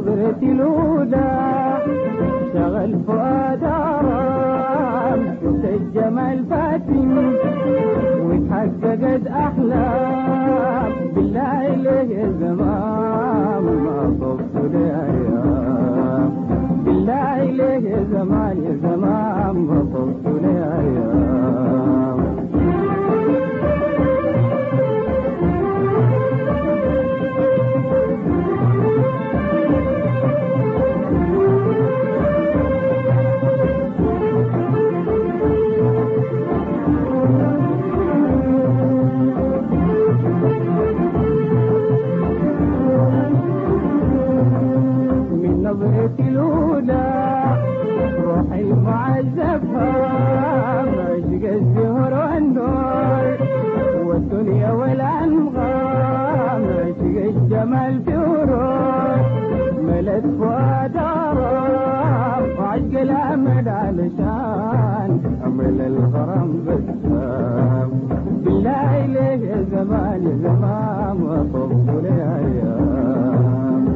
نظرتي الأولى شغل فؤاد آرام شفت الجمال فاتن وتحققت أحلام بالله ليه يا زمان ما طفت لي أيام بالله ليه يا زمان يا زمان ما طفت لي أيام من نظرتي الأولى روحي معذبها مشق الزهر والنور والدنيا والأنغام مشق الجمال في ورود ملت فؤاد آرام وعشق الأمل علشان أمل الغرام بسام بالله ليه يا زمان يا زمان وطفوا لي أيام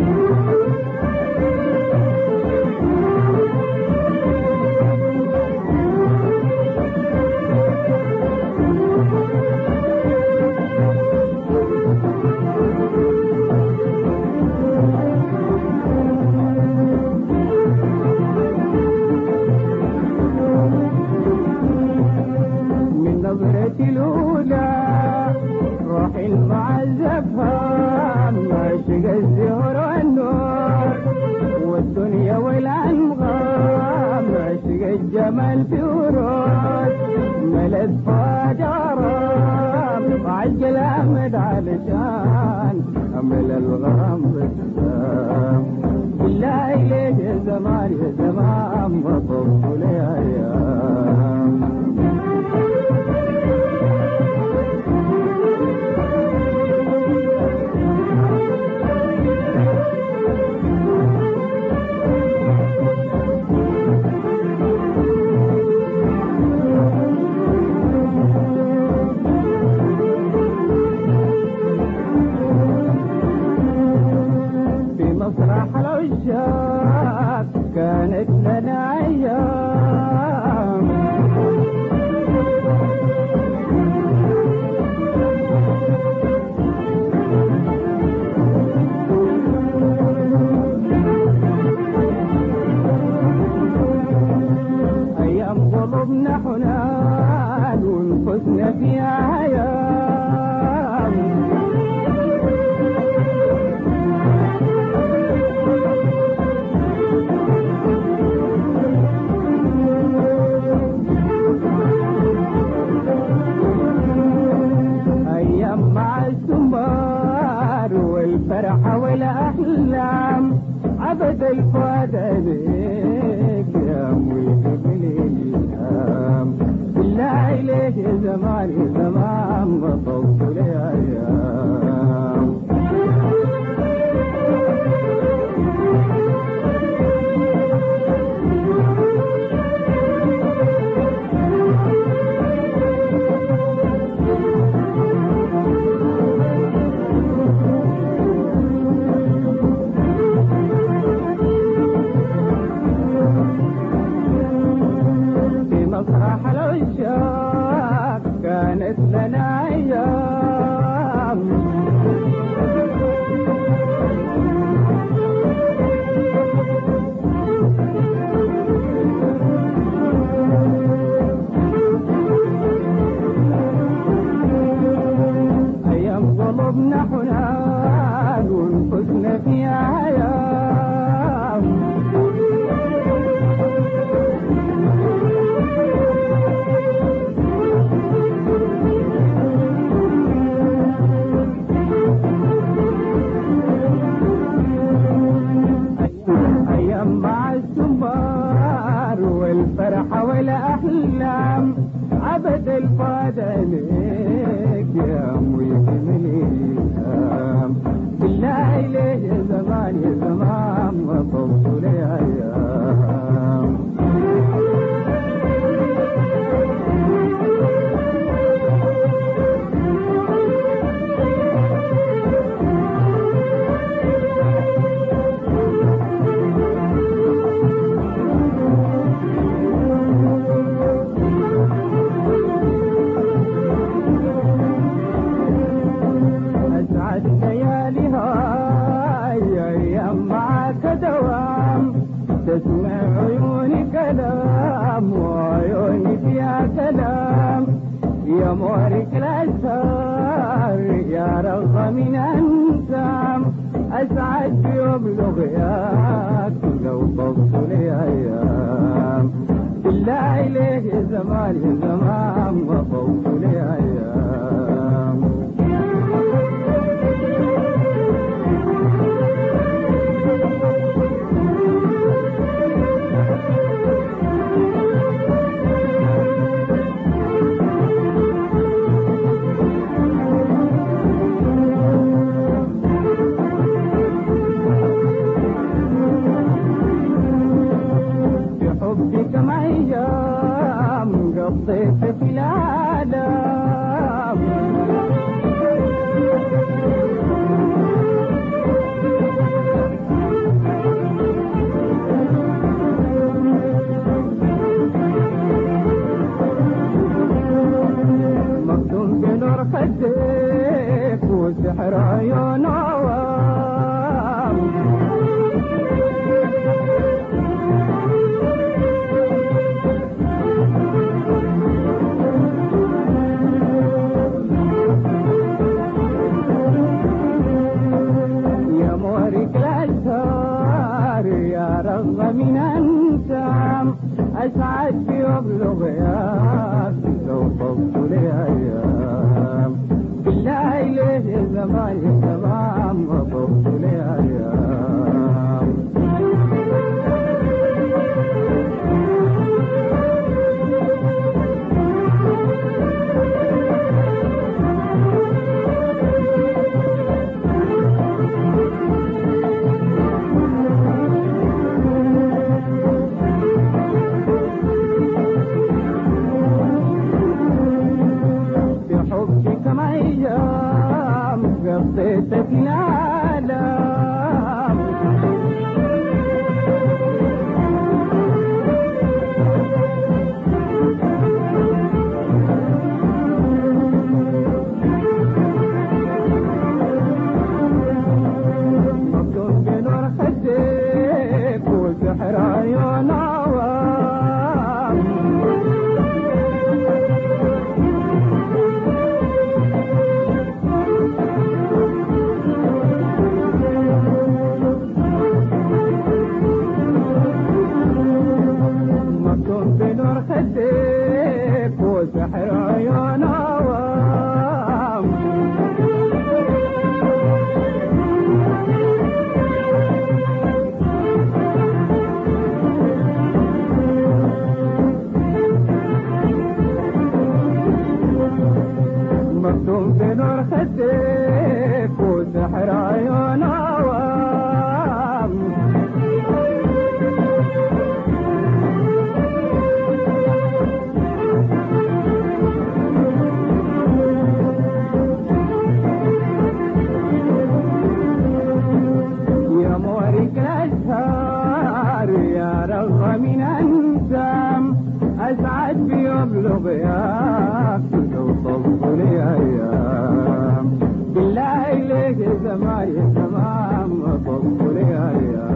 من نظرتي الأولى روحي المعذبها ماشق الزهر والنور والدنيا والأنغام ماشق الجمال في ورود ملت فاجرام وعجل أمد علشان أمل الغرام بسام بالله ليه يا زمان يا زمان بطفوا لي أيام في مسرح العشاق كانت لنا أيام أيام قلوبنا حنان ونفسنا فيها هيام أيام مع السمار والفرحة والأحلام عبد الفؤاد عليك يا ملك الإلهام بالله إليك يا زمان يا زمان بطلت لي أيام في مسرح العشاق كانت لنا أيام أيام قلوبنا حنان ونفسنا فيها أيام أيام مع السمار والفرحة والأحلام عبد الفؤاد عليك يا ملك الإلهام بالله ليه يا زمان يا زمان وطفت لي أيام أسعد لياليها يا أيام معك دوام تسمع عيوني كلام وعيوني فيها كلام يا مورك الأسهار يا رغم من أنسام أسعد بيوم لغياك لو طفت لي أيام بالله إليك يا زمان يا زمان وطفت لي أيام بحبك ما أيام قضيت في العالم مكتوم بنور خدك وسحر عيون عوام يا مورك الأزهار يا رغم من أنسام أسعد بيبلغ ياك لو طفت لي أيام بالله ليه يا زمان يا زمان وطفت لي أيام بحبك ما أيام قضيت في العالم مكتوب بنور خدك وسحر عيون عوام مكتوب بنور خدك وسحر عيون عوام مكتوب بنور خدك وسحر عيون عوام يا مورك الأزهار يا رغم من أنسام أسعد بيبلغ ياك لو طفت لي أيام بالله إليك يا زمان يا زمان طفت لي أيام